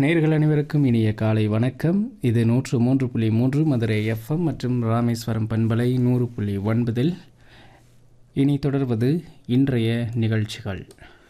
நேர்கள் அனைவருக்கும் இனிய காலை வணக்கம் இது நூற்று மூன்று புள்ளி மூன்று மதுரை எஃப்எம் மற்றும் ராமேஸ்வரம் பண்பலை நூறு புள்ளி ஒன்பதில் இனி தொடர்வது இன்றைய நிகழ்ச்சிகள்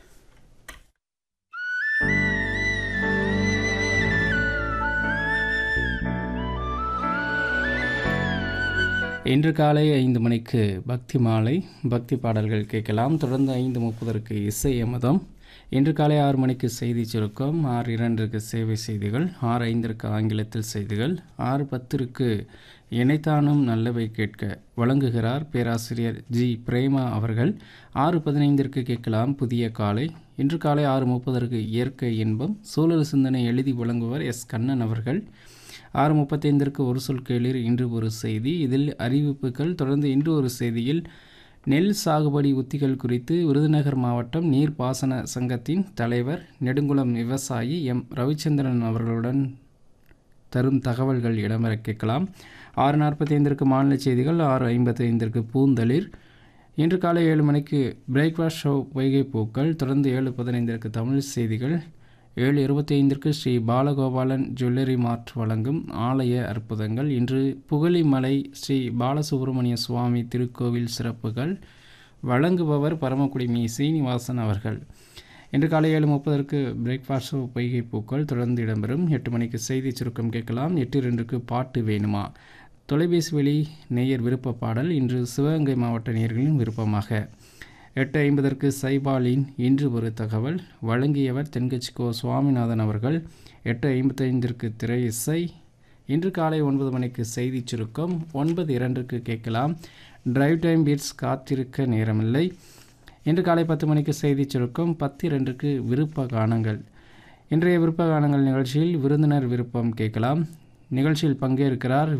இன்று காலை ஐந்து மணிக்கு பக்தி மாலை பக்தி பாடல்கள் கேட்கலாம் தொடர்ந்து ஐந்து முப்பதற்கு இசை அமுதம் இன்று காலை ஆறு மணிக்கு செய்தி சுருக்கம் ஆறு இரண்டிற்கு சேவை செய்திகள் ஆறு ஐந்திற்கு ஆங்கிலத்தில் செய்திகள் ஆறு பத்திற்கு இணைத்தானும் நல்லவை கேட்க வழங்குகிறார் பேராசிரியர் ஜி பிரேமா அவர்கள் ஆறு பதினைந்திற்கு கேட்கலாம் புதிய காலை இன்று காலை ஆறு முப்பதற்கு இயற்கை இன்பம் சூழல் சிந்தனை எழுதி வழங்குவர் எஸ் கண்ணன் அவர்கள் ஆறு முப்பத்தைந்திற்கு ஒரு சொல் கேளிர் இன்று ஒரு செய்தி இதில் அறிவிப்புகள் தொடர்ந்து இன்று ஒரு செய்தியில் நெல் சாகுபடி உத்திகள் குறித்து விருதுநகர் மாவட்டம் நீர்ப்பாசன சங்கத்தின் தலைவர் நெடுங்குளம் விவசாயி எம் ரவிச்சந்திரன் அவர்களுடன் தரும் தகவல்கள் இடம்பெற கேட்கலாம் ஆறு நாற்பத்தி ஐந்திற்கு மாநில செய்திகள் ஆறு ஐம்பத்தி ஐந்திற்கு பூந்தளிர் இன்று காலை ஏழு மணிக்கு பிரேக்ஃபாஸ்ட் ஷோ வைகை பூக்கள் தொடர்ந்து ஏழு பதினைந்திற்கு தமிழ் செய்திகள் ஏழு இருபத்தி ஐந்திற்கு ஸ்ரீ பாலகோபாலன் ஜுவல்லரி மார்ட் வழங்கும் ஆலய அற்புதங்கள் இன்று புகழிமலை ஸ்ரீ பாலசுப்ரமணிய சுவாமி திருக்கோவில் சிறப்புகள் வழங்குபவர் பரமக்குடி மீ சீனிவாசன் அவர்கள் இன்று காலை ஏழு முப்பதற்கு பிரேக்ஃபாஸ்ட் பொய்கை பூக்கள் தொடர்ந்து இடம்பெறும் எட்டு மணிக்கு செய்தி சுருக்கம் கேட்கலாம் எட்டு ரெண்டுக்கு பாட்டு வேணுமா தொலைபேசி வழி நேயர் விருப்ப பாடல் இன்று சிவகங்கை மாவட்ட நேயர்களின் விருப்பமாக எட்டு ஐம்பதற்கு சைபாலின் இன்று ஒரு தகவல் வழங்கியவர் தென்கட்சி கோ சுவாமிநாதன் அவர்கள் எட்டு ஐம்பத்தைந்திற்கு திரை இசை இன்று காலை ஒன்பது மணிக்கு செய்தி சுருக்கம் ஒன்பது இரண்டுக்கு கேட்கலாம் டிரைவ் டைம் பீட்ஸ் காத்திருக்க நேரமில்லை இன்று காலை பத்து மணிக்கு செய்தி சுருக்கம் பத்து இரண்டுக்கு விருப்ப கானங்கள் இன்றைய விருப்ப கானங்கள் நிகழ்ச்சியில் விருந்தினர் விருப்பம் கேட்கலாம் நிகழ்ச்சியில் பங்கேற்கிறார்